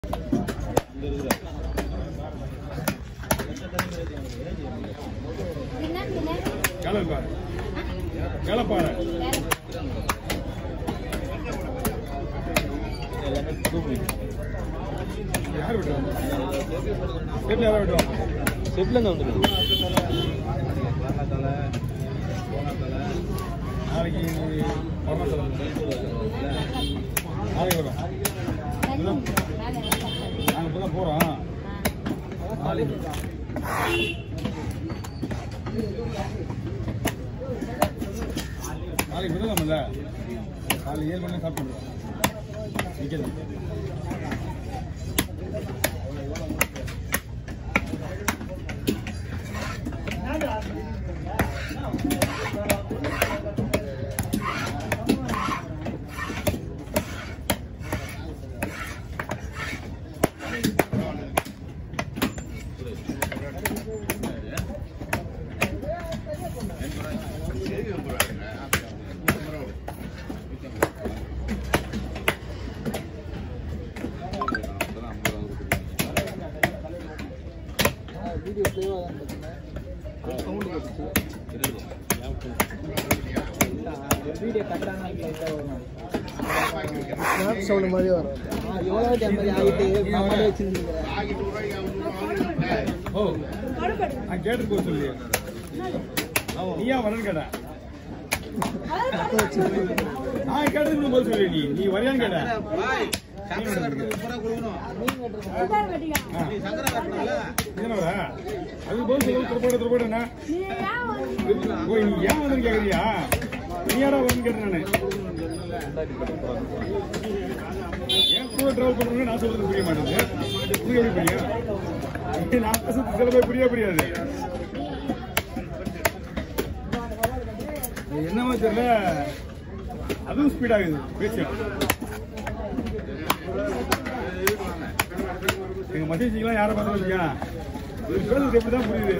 கலப்பாரு கலப்பாரு யார் விட்டுருவாங்க செட்டில் யாரா விட்டுருவாங்க செட்டில் இருந்து வந்துருக்கு நாளைக்கு வரணும் நாளைக்கு வரும் நாங்கள் இப்போ தான் போகிறோம் நாளைக்கு நாளைக்கு விடலாம்ல காலையில் ஏழு மணி சாப்பிட்டுருவோம் நிற்கிறது வீடியோ சேவாக தான் பார்த்தீங்கன்னா சவுண்டு கேட்டுச்சு வீடியோ கட்டான ஸ்னாப் சவுண்டு மாதிரி வரும் எவ்வளோ டைம் மாதிரி ஆகிட்டு நான் மட்டும் வச்சுருந்துக்கிறேன் ஓ நான் கேட்டு போக சொல்லி நீ ஏன் வரேன்னு கேட்டேன் நான் கேட்டதுக்கு போக சொல்லி நீ நீ வரையான்னு கேட்டேன் என்னவா அது போய் சொல்லி திருப்பாடு திருப்பாடு என்ன ஓ நீ ஏன் வந்து கேக்குறியா நீ யாரா வந்து கேட்டேன் நானு ஏன் கூட டிராவல் பண்றேன்னு நான் சொல்றது புரிய மாட்டேங்குது உங்களுக்கு எப்படி புரியும் நான் பேசுறது சில பேர் புரிய புரியாது அது என்னவோ தெரியல அதுவும் ஸ்பீட் ஆகுது பேச்சு எங்க மத்தியச்சிக்கெல்லாம் யாரை பார்த்து வச்சியா பேசுறது எப்படிதான் புரியுது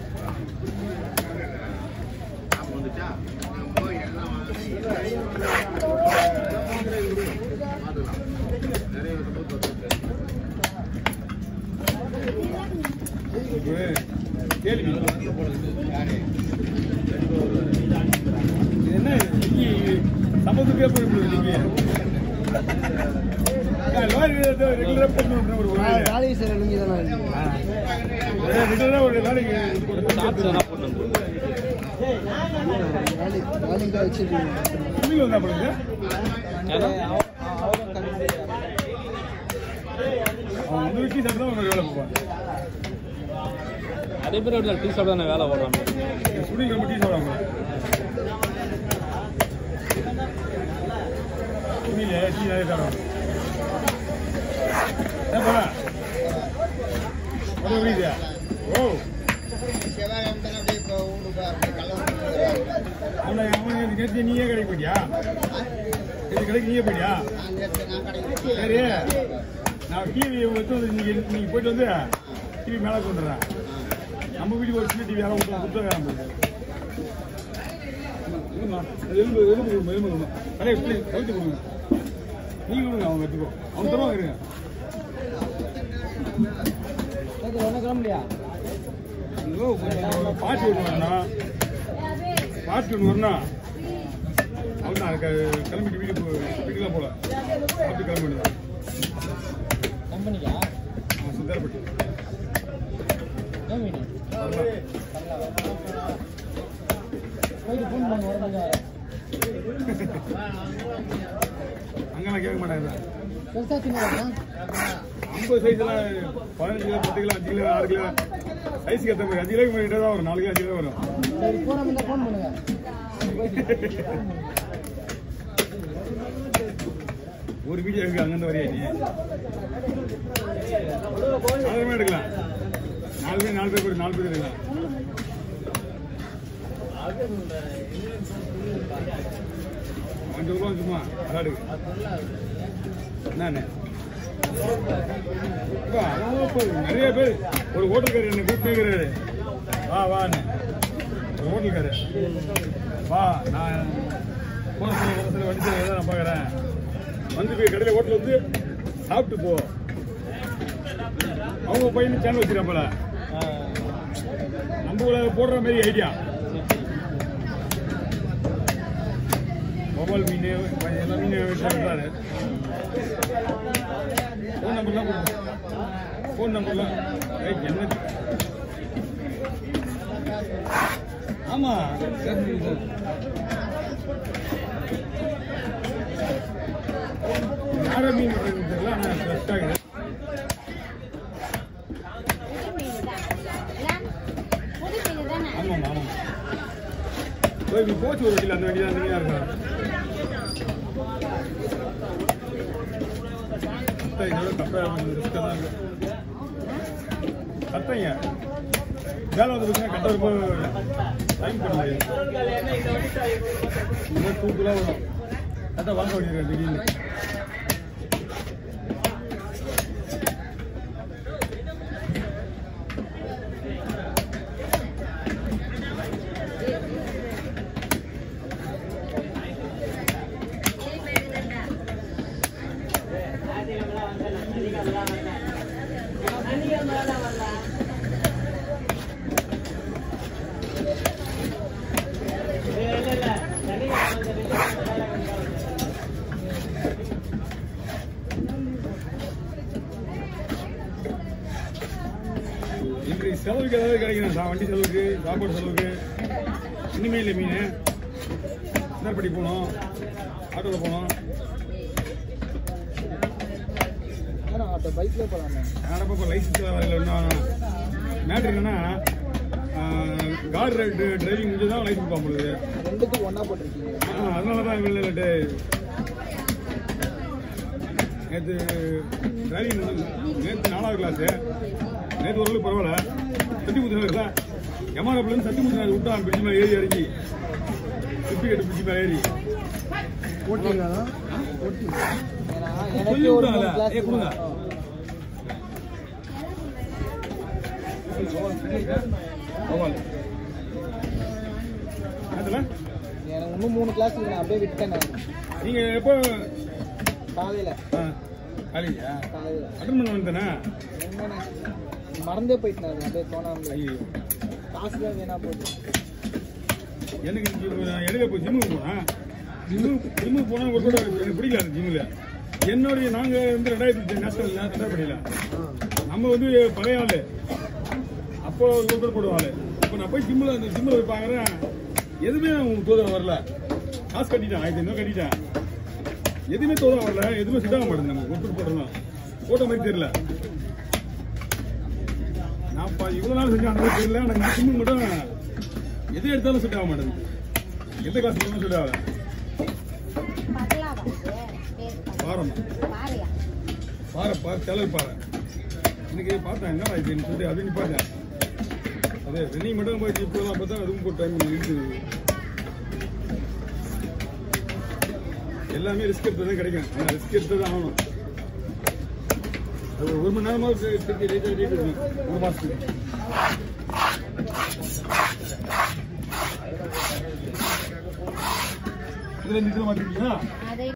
இப்ப கேள்வி இது என்ன இன்னைக்கு சம்பந்தத்துக்கே போயிட்டு நீங்க லாரி ரெகுலரா பண்ணணும் ஒரு காலேஜ் சார் எழுங்கி தானே ரெகுலரா ஒரு நாளைக்கு வேலைக்கு தான் வச்சிருக்கீங்க சுமில் வந்தா பண்ணுங்க அவன் வந்து வீட்டு சாப்பிட்டு தான் வேலை பார்ப்பான் அதே பேர் அப்படி டீ சாப்பிட தானே வேலை போடுறாங்க சுனில் ரொம்ப டீ சாப்பிடுவாங்க சுனில் டீ நிறைய சாப்பிடுவாங்க ஏப்பா ஒரு புரியுதா ஓ அவனை அவன் நேற்று நீயே கடைக்கு போயிட்டியா நேற்று கடைக்கு நீயே போயிட்டியா சரி நான் டிவி எடுத்து வந்து நீங்க நீங்க போயிட்டு வந்து டிவி மேலே கொண்டுறேன் நம்ம வீட்டுக்கு ஒரு சின்ன டிவி யாரும் கொடுத்தா புத்தகம் போகுது எலும்பு எலும்பு கொடுங்க எலும்பு கொடுங்க அடே இப்படி கவித்து கொடுங்க நீங்க கொடுங்க அவங்க எடுத்துக்கோ அவங்க தருவாங்க இருங்க ஒன்றும் கிளம்பலையா ஐயோ, கொஞ்சம் பாட்டி ஒன்று வரணும் பாட்டி ஒன்று வரணும் அவன் தான் கிளம்பிட்டு வீட்டுக்கு போ- வீட்டுக்குலாம் போல பார்த்து கிளம்ப வேண்டியது கம்பெனிக்கா அவன் சிந்தாரப்பட்டி ஏன் மீட்டிங் வரலாம் போயிட்டு ஃபோன் பண்ணி வரணுங்க அங்கெல்லாம் கேட்க மாட்டாங்க பெருசா சின்ன ஐம்பது சைஸ்லாம் பதினஞ்சு கிலோ பத்து கிலோ அஞ்சு கிலோ ஆறு கிலோ சைஸ்க்கு ஏற்ற மாதிரி அஞ்சு கிலோக்கு மேலே தான் வரும் நாலு கிலோ அஞ்சு கிலோ வரும் சரி போன முன்ன ஃபோன் பண்ணுங்க ஒரு வீடியோ இருக்கு அங்கிருந்து வரையா நீ சாதாரணமாக எடுக்கலாம் நாலு பேர் நாலு பேர் போய் நாலு பேர் எடுக்கலாம் அஞ்சு ரூபா சும்மா விளாடுக்கு என்னண்ணே அப்பா, அதான் இப்ப நிறைய பேர் ஒரு ஹோட்டல்காரர் என்னை கூப்பிட்டுக்கிறாரு வா வான்னு ஒரு ஹோட்டல்காரர் வா நான் போன சில ஒரு சில வண்டி தான் நான் பார்க்குறேன் வந்து போய் கடையில் ஹோட்டல் வந்து சாப்பிட்டு போ அவங்க பையன் சேனல் வச்சிருப்பால நம்ம ஊர்ல போடுற மாதிரி ஐடியா மொபைல் மீன் எல்லா மீன் விட்டுறாரு ஃபோன் நம்பர்லாம் கொடுங்க ஃபோன் நம்பர்லாம் ஏய், என்ன ஆமா சரி, சரி. யார மீன் பண்றதுன்னு தெரியல ஆனா ஃப்ரெஷ் ஆகுது ஆமாம் ஆமாம் போய் நீ போச்சு ஒரு வண்டியில் அந்த வண்டி தான் நீங்க இருக்கா சத்தம் இதோட தப்பாக ரிஸ்க்காக தான் இருக்கு சத்தங்க வேலை வந்து கட்ட ரொம்ப டைம் பண்ணல இந்த மாதிரி தூக்குலாம் வரும் அதான் வாங்க வேண்டியிருக்கேன் திடீர்னு இன்றைக்கு செலவுக்கு ஏதாவது கிடைக்கணும் சா- வண்டி செலவுக்கு சாப்பாடு செலவுக்கு இனிமே இல்லை மீன் சின்னப்படி போனோம் ஆட்டோவில் போனோம் ஏன்னா ஆட்டோ பைக்ல போலாமே யாரப்பா இப்போ லைசன்ஸ் வரல இன்னும் மேட்ரு என்னன்னா கார் டிரைவிங் முடிஞ்சு தான் லைசன்ஸ் பார்க்க முடியுது ரெண்டுக்கும் ஒண்ணா போட்டிருக்கீங்க ஆ, அதனால தான் இவ்வளோ லேட்டு நேற்று டிரைவிங் நேற்று நாலாவது கிளாஸு நேற்று ஓரளவுக்கு பரவாயில்ல சட்டி முத்தினாருல எமாரப்புலேருந்து சட்டி முத்தினாரு விட்டான் பிடிச்சி மேலே ஏறி இறங்கி சுப்பி கட்டு பிடிச்சி மேலே ஏறி ஏன்னா சொல்லி எனக்கு ஒரு விடுறாங்கல்ல, மூணு class ஏய், கொடுங்க. பரவாயில்ல அதில் எனக்கு இன்னும் மூணு கிளாஸ் நான் அப்படியே விட்டேன் நான் நீங்கள் எப்போ காலையில ஆ காலையா காலையில அட்டன் பண்ண வந்தேனே என்னண்ணே, மறந்தே போயிட்டேன் அது அப்படியே தோணாமல ஐயோ காசு தான் வீணா போச்சு எனக்கு இங்க நான் எடுக்க போய் ஜிம்முக்கு போனேன் ஜிம்மு ஜிம்முக்கு போனால் ஒரு கூட எனக்கு பிடிக்கல அந்த ஜிம்மில் என்னுடைய நாங்கள் வந்து ரெண்டாயிரத்தி நேஷனல் தடைப்படியில் நம்ம வந்து பழைய ஆள் அப்போ ஒருத்தர் போடுவாள் இப்போ நான் போய் ஜிம்மில் அந்த ஜிம்மில் போய் பார்க்குறேன் எதுவுமே உங்களுக்கு தோதரம் வரல காசு கட்டிட்டேன் ஆயிரத்தி ஐநூறு கட்டிட்டேன் எதுவுமே தோதரம் வரல எதுவுமே சுட்டாக மாட்டேன் நம்ம ஒருத்தர் போட்டோம் போட்ட மாதிரி தெரியல நான் இப்போ இவ்வளோ நாள் செஞ்சேன் அந்த மாதிரி தெரியல ஆனால் இந்த ஜிம்மு மட்டும் எது எடுத்தாலும் செட் ஆக மாட்டேங்குது எந்த காசு இருந்தாலும் செட் ஆகல பாரம் பாறை பாறை செலவு பாறை இன்னைக்கு பார்த்தேன் என்ன ஆயிடுச்சுன்னு சொல்லிட்டு அப்படின்னு பார்த்தேன் அதே ரெனி மட்டும் போய் இப்போலாம் பார்த்தா அதுவும் போட்டு டைம் இருக்குது எல்லாமே ரிஸ்க் எடுத்து தான் கிடைக்கும் ஆனால் ரிஸ்க் எடுத்து தான் ஆகணும் அது ஒரு மணி நேரமாக திருப்பி ரேட் ரேட் இருக்கணும் ஒரு மாதத்துக்கு இதில் நிற்க மாட்டேங்கிறீங்களா அதை